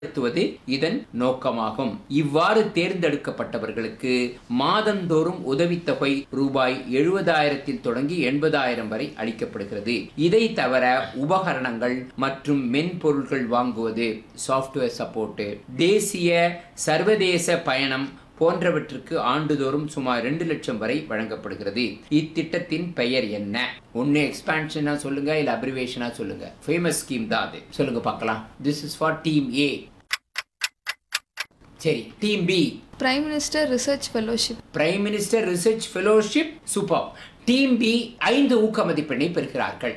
நடத்துவது இதன் நோக்கமாகும் இவ்வாறு தேர்ந்தெடுக்கப்பட்டவர்களுக்கு மாதந்தோறும் உதவித்தொகை ரூபாய் எழுபதாயிரத்தில் தொடங்கி எண்பதாயிரம் வரை அளிக்கப்படுகிறது இதை தவிர உபகரணங்கள் மற்றும் மென்பொருட்கள் வாங்குவது சாஃப்ட்வேர் சப்போர்ட் தேசிய சர்வதேச பயணம் போன்றவற்றுக்கு ஆண்டுதோறும் சுமார் ரெண்டு லட்சம் வரை வழங்கப்படுகிறது இத்திட்டத்தின் பெயர் என்ன ஒன்னு எக்ஸ்பான்ஷனா சொல்லுங்க இல்ல அப்ரிவேஷனா சொல்லுங்க ஃபேமஸ் ஸ்கீம் தான் அது சொல்லுங்க பார்க்கலாம் this is for team A சரி team B prime minister research fellowship prime minister research fellowship super team B ஐந்து ஊக்க மதிப்பெண்ணை பெறுகிறார்கள்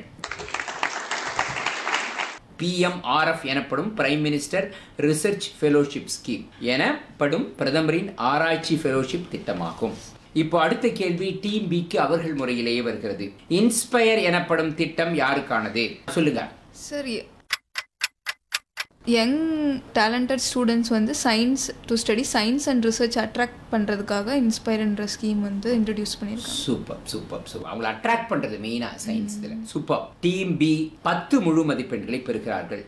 பிஎம்ஆர்எஃப் எனப்படும் prime minister research fellowship scheme எனப்படும் பிரதமரின் ஆராய்ச்சி ஃபெலோஷிப் திட்டமாகும் இப்போ அடுத்த கேள்வி டீம் பிக்கு அவர்கள் முறையிலேயே வருகிறது இன்ஸ்பயர் எனப்படும் திட்டம் யாருக்கானது சொல்லுங்க சார் யங் டேலண்டட் ஸ்டூடெண்ட்ஸ் வந்து science to study science and research attract பண்ணுறதுக்காக இன்ஸ்பயர்ன்ற ஸ்கீம் வந்து இன்ட்ரடியூஸ் பண்ணியிருக்காங்க சூப்பர் சூப்பர் சூப்பர் அவங்களை அட்ராக்ட் பண்றது மெயினா சயின்ஸ் இதுல சூப்பர் டீம் பி பத்து முழு மதிப்பெண்களை பெறுகிறார்கள்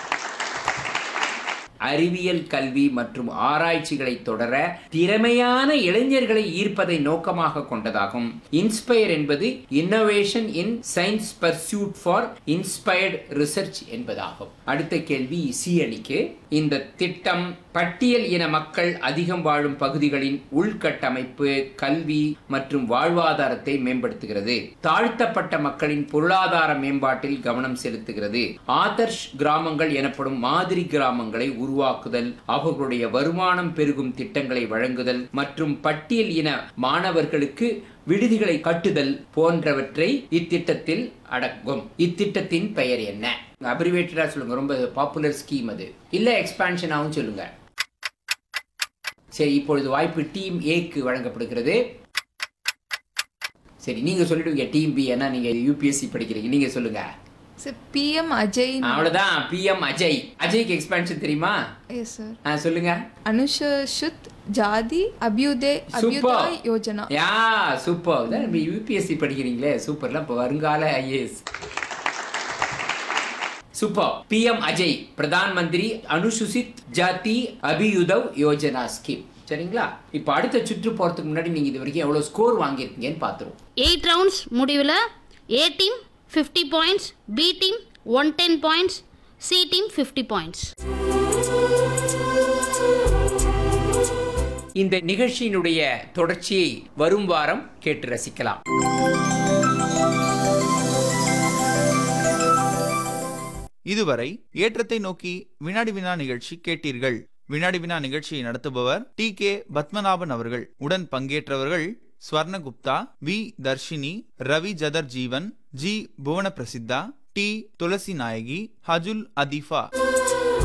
அறிவியல் கல்வி மற்றும் ஆராய்ச்சிகளை தொடர திறமையான இளைஞர்களை ஈர்ப்பதை நோக்கமாக கொண்டதாகும் இன்ஸ்பயர் என்பது innovation in science pursuit for inspired research என்பதாகும் அடுத்த கேள்வி சி அணிக்கு இந்த திட்டம் பட்டியல் இன மக்கள் அதிகம் வாழும் பகுதிகளின் உள்கட்டமைப்பு கல்வி மற்றும் வாழ்வாதாரத்தை மேம்படுத்துகிறது தாழ்த்தப்பட்ட மக்களின் பொருளாதார மேம்பாட்டில் கவனம் செலுத்துகிறது ஆதர்ஷ் கிராமங்கள் எனப்படும் மாதிரி கிராமங்களை உருவாக்குதல் அவர்களுடைய வருமானம் பெருகும் திட்டங்களை வழங்குதல் மற்றும் பட்டியல் இன மாணவர்களுக்கு விடுதிகளை கட்டுதல் போன்றவற்றை இத்திட்டத்தில் அடங்கும் இத்திட்டத்தின் பெயர் என்ன அப்ரிவேட்டடா சொல்லுங்க ரொம்ப பாப்புலர் ஸ்கீம் அது இல்ல எக்ஸ்பான்ஷனாவும் சொல்லுங்க சரி இப்பொழுது வாய்ப்பு டீம் ஏக்கு வழங்கப்படுகிறது சரி நீங்க சொல்லிடுவீங்க டீம் பி ஏன்னா நீங்க யூபிஎஸ்சி படிக்கிறீங்க நீங்க சொல்லுங்க சார் பிஎம் அஜய் அவ்வளவுதான் பிஎம் அஜய் அஜய்க்கு எக்ஸ்பான்ஷன் தெரியுமா எஸ் சார் ஆ, சொல்லுங்க அனுஷுத் ஜாதி அபியுதே அபியுதய் யோஜனா யா சூப்பர் நம்ம யூபிஎஸ்சி படிக்கிறீங்களே சூப்பர்ல இப்போ வருங்கால IAS super PM Ajay Pradhan Mantri Anusuchit ஜாதி அபியுதவ் யோஜனா ஸ்கீம் சரிங்களா இப்போ அடுத்த சுற்று போறதுக்கு முன்னாடி நீங்க இது வரைக்கும் எவ்வளவு ஸ்கோர் வாங்கியிருக்கீங்கன்னு பார்த்துருவோம் எயிட் ரவுண்ட்ஸ் முடிவில் A team fifty points B team one ten points C team fifty points இந்த நிகழ்ச்சியினுடைய தொடர்ச்சியை வரும் வாரம் கேட்டு ரசிக்கலாம் இதுவரை ஏற்றத்தை நோக்கி வினாடி வினா நிகழ்ச்சி கேட்டீர்கள் வினாடி வினா நிகழ்ச்சியை நடத்துபவர் டி கே பத்மநாபன் அவர்கள் உடன் பங்கேற்றவர்கள் Swarnagupta V Darshini Ravi Jathar Jeevan G Bhuvana Prasiddha T Thulasi Nayaki Hajul அதீஃபா